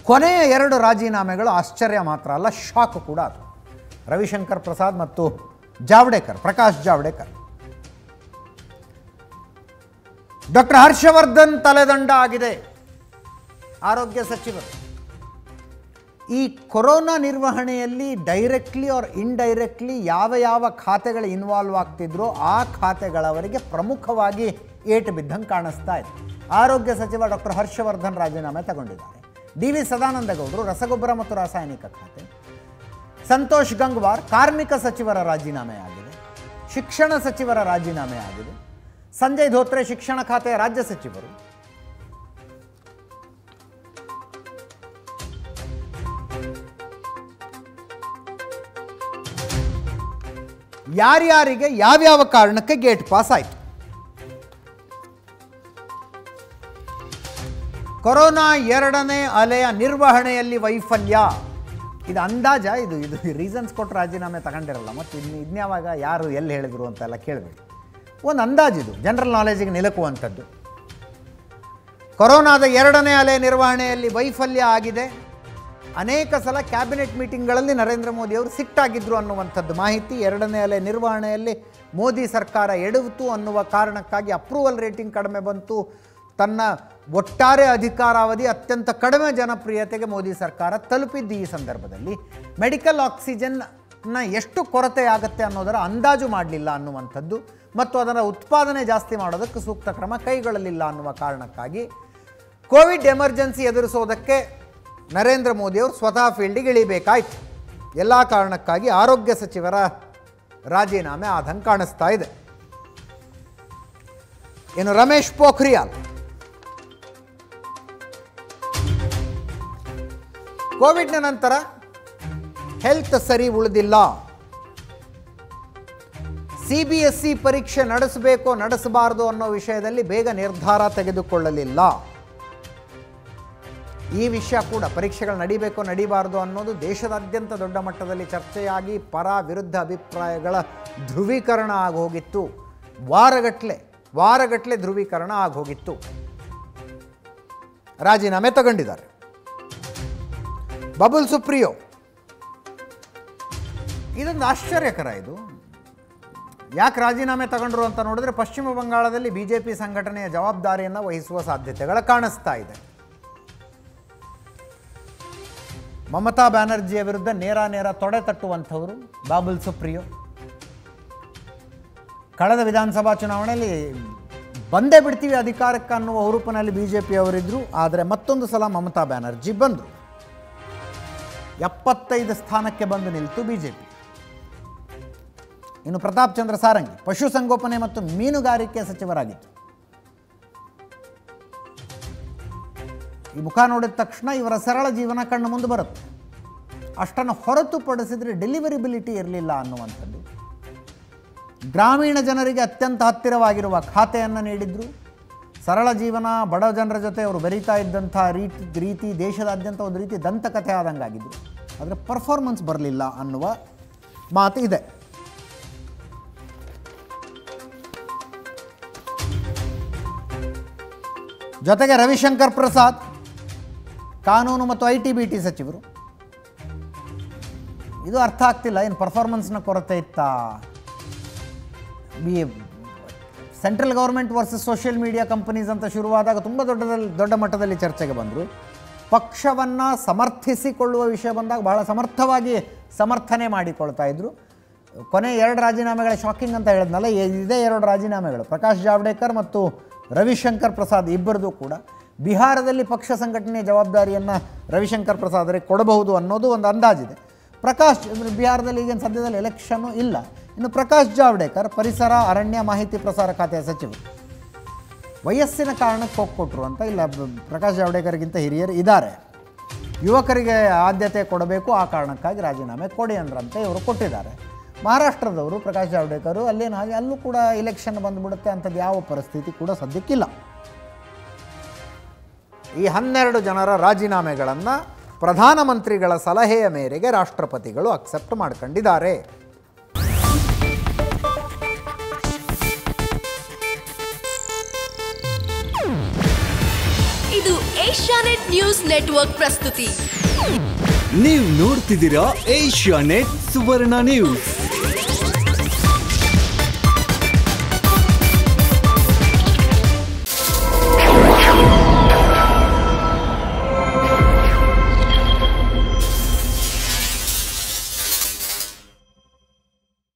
ಕೊನೆಯ ಎರಡು ರಾಜೀನಾಮೆಗಳು ಆಶ್ಚರ್ಯ ಮಾತ್ರ ಅಲ್ಲ ಶಾಕ್ ಕೂಡ ಅದು ರವಿಶಂಕರ್ ಪ್ರಸಾದ್ ಮತ್ತು ಜಾವಡೇಕರ್ ಪ್ರಕಾಶ್ ಜಾವಡೇಕರ್ ಡಾಕ್ಟರ್ ಹರ್ಷವರ್ಧನ್ ತಲೆದಂಡ ಆಗಿದೆ ಆರೋಗ್ಯ ಸಚಿವರು ಈ ಕೊರೋನಾ ನಿರ್ವಹಣೆಯಲ್ಲಿ ಡೈರೆಕ್ಟ್ಲಿ ಆರ್ ಇಂಡೈರೆಕ್ಟ್ಲಿ ಯಾವ ಯಾವ ಖಾತೆಗಳು ಇನ್ವಾಲ್ವ್ ಆಗ್ತಿದ್ರೋ ಆ ಖಾತೆಗಳವರಿಗೆ ಪ್ರಮುಖವಾಗಿ ಏಟು ಬಿದ್ದಂಗೆ ಕಾಣಿಸ್ತಾ ಇದೆ ಆರೋಗ್ಯ ಸಚಿವ ಡಾಕ್ಟರ್ ಹರ್ಷವರ್ಧನ್ ರಾಜೀನಾಮೆ ತಗೊಂಡಿದ್ದಾರೆ ಡಿ ವಿ ಸದಾನಂದ ಗೌಡರು ರಸಗೊಬ್ಬರ ಮತ್ತು ರಾಸಾಯನಿಕ ಖಾತೆ ಸಂತೋಷ್ ಗಂಗ್ವಾರ್ ಕಾರ್ಮಿಕ ಸಚಿವರ ರಾಜೀನಾಮೆ ಆಗಿದೆ ಶಿಕ್ಷಣ ಸಚಿವರ ರಾಜೀನಾಮೆ ಆಗಿದೆ ಸಂಜಯ್ ಧೋತ್ರೆ ಶಿಕ್ಷಣ ಖಾತೆಯ ರಾಜ್ಯ ಸಚಿವರು ಯಾರ್ಯಾರಿಗೆ ಯಾವ್ಯಾವ ಕಾರಣಕ್ಕೆ ಗೇಟ್ ಪಾಸ್ ಆಯಿತು ಕೊರೋನಾ ಎರಡನೇ ಅಲೆಯ ನಿರ್ವಹಣೆಯಲ್ಲಿ ವೈಫಲ್ಯ ಇದು ಅಂದಾಜ ಇದು ಇದು ರೀಸನ್ಸ್ ಕೊಟ್ಟು ರಾಜೀನಾಮೆ ತಗೊಂಡಿರಲ್ಲ ಮತ್ತು ಇನ್ನು ಇನ್ಯಾವಾಗ ಯಾರು ಎಲ್ಲಿ ಹೇಳಿದ್ರು ಅಂತೆಲ್ಲ ಕೇಳಬೇಡಿ ಒಂದು ಅಂದಾಜಿದು ಜನರಲ್ ನಾಲೆಜಿಗೆ ನಿಲುಕುವಂಥದ್ದು ಕೊರೋನಾದ ಎರಡನೇ ಅಲೆ ನಿರ್ವಹಣೆಯಲ್ಲಿ ವೈಫಲ್ಯ ಆಗಿದೆ ಅನೇಕ ಸಲ ಕ್ಯಾಬಿನೆಟ್ ಮೀಟಿಂಗ್ಗಳಲ್ಲಿ ನರೇಂದ್ರ ಮೋದಿ ಅವರು ಸಿಟ್ಟಾಗಿದ್ದರು ಅನ್ನುವಂಥದ್ದು ಮಾಹಿತಿ ಎರಡನೇ ಅಲೆ ನಿರ್ವಹಣೆಯಲ್ಲಿ ಮೋದಿ ಸರ್ಕಾರ ಎಡವಿತು ಅನ್ನುವ ಕಾರಣಕ್ಕಾಗಿ ಅಪ್ರೂವಲ್ ರೇಟಿಂಗ್ ಕಡಿಮೆ ಬಂತು ತನ್ನ ಒಟ್ಟಾರೆ ಅಧಿಕಾರಾವಧಿ ಅತ್ಯಂತ ಕಡಿಮೆ ಜನಪ್ರಿಯತೆಗೆ ಮೋದಿ ಸರ್ಕಾರ ತಲುಪಿದ್ದು ಈ ಸಂದರ್ಭದಲ್ಲಿ ಮೆಡಿಕಲ್ ಆಕ್ಸಿಜನ್ನ ಎಷ್ಟು ಕೊರತೆ ಆಗುತ್ತೆ ಅನ್ನೋದರ ಅಂದಾಜು ಮಾಡಲಿಲ್ಲ ಅನ್ನುವಂಥದ್ದು ಮತ್ತು ಅದರ ಉತ್ಪಾದನೆ ಜಾಸ್ತಿ ಮಾಡೋದಕ್ಕೆ ಸೂಕ್ತ ಕ್ರಮ ಕೈಗೊಳ್ಳಲಿಲ್ಲ ಅನ್ನುವ ಕಾರಣಕ್ಕಾಗಿ ಕೋವಿಡ್ ಎಮರ್ಜೆನ್ಸಿ ಎದುರಿಸೋದಕ್ಕೆ ನರೇಂದ್ರ ಮೋದಿಯವರು ಸ್ವತಃ ಫೀಲ್ಡಿಗೆ ಇಳಿಬೇಕಾಯ್ತು ಎಲ್ಲ ಕಾರಣಕ್ಕಾಗಿ ಆರೋಗ್ಯ ಸಚಿವರ ರಾಜೀನಾಮೆ ಆದಂಗೆ ಕಾಣಿಸ್ತಾ ಇದೆ ಇನ್ನು ರಮೇಶ್ ಪೋಖ್ರಿಯಾಲ್ ಕೋವಿಡ್ನ ನಂತರ ಹೆಲ್ತ್ ಸರಿ ಉಳಿದಿಲ್ಲ ಸಿ ಬಿ ಎಸ್ ಸಿ ಪರೀಕ್ಷೆ ನಡೆಸಬೇಕೋ ನಡೆಸಬಾರದು ಅನ್ನೋ ವಿಷಯದಲ್ಲಿ ಬೇಗ ನಿರ್ಧಾರ ತೆಗೆದುಕೊಳ್ಳಲಿಲ್ಲ ಈ ವಿಷಯ ಕೂಡ ಪರೀಕ್ಷೆಗಳು ನಡಿಬೇಕೋ ನಡಿಬಾರ್ದು ಅನ್ನೋದು ದೇಶದಾದ್ಯಂತ ದೊಡ್ಡ ಮಟ್ಟದಲ್ಲಿ ಚರ್ಚೆಯಾಗಿ ಪರ ವಿರುದ್ಧ ಅಭಿಪ್ರಾಯಗಳ ಧ್ರುವೀಕರಣ ಆಗೋಗಿತ್ತು ವಾರಗಟ್ಟಲೆ ವಾರಗಟ್ಟಲೆ ಧ್ರುವೀಕರಣ ಆಗೋಗಿತ್ತು ರಾಜೀನಾಮೆ ತಗೊಂಡಿದ್ದಾರೆ ಬಬುಲ್ ಸುಪ್ರಿಯೋ ಇದೊಂದು ಆಶ್ಚರ್ಯಕರ ಇದು ಯಾಕೆ ರಾಜೀನಾಮೆ ತಗೊಂಡ್ರು ಅಂತ ನೋಡಿದ್ರೆ ಪಶ್ಚಿಮ ಬಂಗಾಳದಲ್ಲಿ ಬಿ ಜೆ ಪಿ ಸಂಘಟನೆಯ ಜವಾಬ್ದಾರಿಯನ್ನು ವಹಿಸುವ ಸಾಧ್ಯತೆಗಳು ಕಾಣಿಸ್ತಾ ಇದೆ ಮಮತಾ ಬ್ಯಾನರ್ಜಿಯ ವಿರುದ್ಧ ನೇರ ನೇರ ತೊಡೆ ತಟ್ಟುವಂಥವರು ಬಾಬುಲ್ ಸುಪ್ರಿಯೋ ಕಳೆದ ವಿಧಾನಸಭಾ ಚುನಾವಣೆಯಲ್ಲಿ ಬಂದೇ ಬಿಡ್ತೀವಿ ಅಧಿಕಾರಕ್ಕೆ ಅನ್ನುವ ಹುರುಪಿನಲ್ಲಿ ಬಿ ಜೆ ಪಿಯವರಿದ್ದರು ಆದರೆ ಮತ್ತೊಂದು ಸಲ ಮಮತಾ ಬ್ಯಾನರ್ಜಿ ಬಂದರು ಎಪ್ಪತ್ತೈದು ಸ್ಥಾನಕ್ಕೆ ಬಂದು ನಿಲ್ತು ಬಿ ಜೆ ಪಿ ಇನ್ನು ಪ್ರತಾಪ್ ಚಂದ್ರ ಸಾರಂಗಿ ಪಶುಸಂಗೋಪನೆ ಮತ್ತು ಮೀನುಗಾರಿಕೆ ಸಚಿವರಾಗಿತ್ತು ಈ ಮುಖ ನೋಡಿದ ತಕ್ಷಣ ಇವರ ಸರಳ ಜೀವನ ಕಣ್ಣು ಮುಂದೆ ಬರುತ್ತೆ ಅಷ್ಟನ್ನು ಹೊರತುಪಡಿಸಿದರೆ ಡೆಲಿವರಿಬಿಲಿಟಿ ಇರಲಿಲ್ಲ ಅನ್ನುವಂಥದ್ದು ಗ್ರಾಮೀಣ ಜನರಿಗೆ ಅತ್ಯಂತ ಹತ್ತಿರವಾಗಿರುವ ಖಾತೆಯನ್ನು ನೀಡಿದ್ರು ಸರಳ ಜೀವನ ಬಡ ಜನರ ಜೊತೆ ಅವರು ಬೆರೀತಾ ಇದ್ದಂಥ ರೀತಿ ರೀತಿ ದೇಶದಾದ್ಯಂತ ಒಂದು ರೀತಿ ದಂತಕಥೆ ಆದಂಗಾಗಿದ್ರು ಆದರೆ ಪರ್ಫಾರ್ಮೆನ್ಸ್ ಬರಲಿಲ್ಲ ಅನ್ನುವ ಮಾತು ಇದೆ ಜೊತೆಗೆ ರವಿಶಂಕರ್ ಪ್ರಸಾದ್ ಕಾನೂನು ಮತ್ತು ಐ ಟಿ ಬಿ ಟಿ ಸಚಿವರು ಇದು ಅರ್ಥ ಆಗ್ತಿಲ್ಲ ಏನು ಪರ್ಫಾರ್ಮೆನ್ಸ್ನ ಕೊರತೆ ಇತ್ತಾ ಬಿ central government versus social media companies ಅಂತ ಶುರುವಾದಾಗ ತುಂಬ ದೊಡ್ಡದಲ್ಲಿ ದೊಡ್ಡ ಮಟ್ಟದಲ್ಲಿ ಚರ್ಚೆಗೆ ಬಂದರು ಪಕ್ಷವನ್ನು ಸಮರ್ಥಿಸಿಕೊಳ್ಳುವ ವಿಷಯ ಬಂದಾಗ ಬಹಳ ಸಮರ್ಥವಾಗಿ ಸಮರ್ಥನೆ ಮಾಡಿಕೊಳ್ತಾ ಇದ್ದರು ಕೊನೆ ಎರಡು ರಾಜೀನಾಮೆಗಳ ಶಾಕಿಂಗ್ ಅಂತ ಹೇಳಿದ್ನಲ್ಲ ಇ- ಇದೇ ಎರಡು ರಾಜೀನಾಮೆಗಳು ಪ್ರಕಾಶ್ ಜಾವಡೇಕರ್ ಮತ್ತು ರವಿಶಂಕರ್ ಪ್ರಸಾದ್ ಇಬ್ಬರದು ಕೂಡ ಬಿಹಾರದಲ್ಲಿ ಪಕ್ಷ ಸಂಘಟನೆಯ ಜವಾಬ್ದಾರಿಯನ್ನು ರವಿಶಂಕರ್ ಪ್ರಸಾದರಿಗೆ ಕೊಡಬಹುದು ಅನ್ನೋದು ಒಂದು ಅಂದಾಜಿದೆ ಪ್ರಕಾಶ್ ಬಿಹಾರದಲ್ಲಿ ಈಗಿನ ಸದ್ಯದಲ್ಲಿ ಎಲೆಕ್ಷನ್ನು ಇಲ್ಲ ಇನ್ನು ಪ್ರಕಾಶ್ ಜಾವಡೇಕರ್ ಪರಿಸರ ಅರಣ್ಯ ಮಾಹಿತಿ ಪ್ರಸಾರ ಖಾತೆಯ ಸಚಿವರು ವಯಸ್ಸಿನ ಕಾರಣಕ್ಕೆ ಹೋಗ್ಕೊಟ್ರು ಅಂತ ಇಲ್ಲ ಬ- ಪ್ರಕಾಶ್ ಜಾವಡೇಕರ್ಗಿಂತ ಹಿರಿಯರು ಇದ್ದಾರೆ ಯುವಕರಿಗೆ ಆದ್ಯತೆ ಕೊಡಬೇಕು ಆ ಕಾರಣಕ್ಕಾಗಿ ರಾಜೀನಾಮೆ ಕೊಡಿ ಅಂದ್ರಂತೆ ಇವರು ಕೊಟ್ಟಿದ್ದಾರೆ ಮಹಾರಾಷ್ಟ್ರದವರು ಪ್ರಕಾಶ್ ಜಾವಡೇಕರು ಅಲ್ಲೇನು ಹಾಗೆ ಅಲ್ಲೂ ಕೂಡ ಇಲೆಕ್ಷನ್ ಬಂದುಬಿಡುತ್ತೆ ಅಂಥದ್ದು ಯಾವ ಪರಿಸ್ಥಿತಿ ಕೂಡ ಸದ್ಯಕ್ಕಿಲ್ಲ ಈ ಹನ್ನೆರಡು ಜನರ ರಾಜೀನಾಮೆಗಳನ್ನು ಪ್ರಧಾನಮಂತ್ರಿಗಳ ಸಲಹೆಯ ಮೇರೆಗೆ ರಾಷ್ಟ್ರಪತಿಗಳು ಅಕ್ಸೆಪ್ಟ್ ಮಾಡ್ಕೊಂಡಿದ್ದಾರೆ ಇದು ಏಷ್ಯಾನೆಟ್ ನ್ಯೂಸ್ ನೆಟ್ವರ್ಕ್ ಪ್ರಸ್ತುತಿ ನೀವು ನೋಡ್ತಿದ್ದೀರಾ ಏಷ್ಯಾ ನೆಟ್ ಸುವರ್ಣ ನ್ಯೂಸ್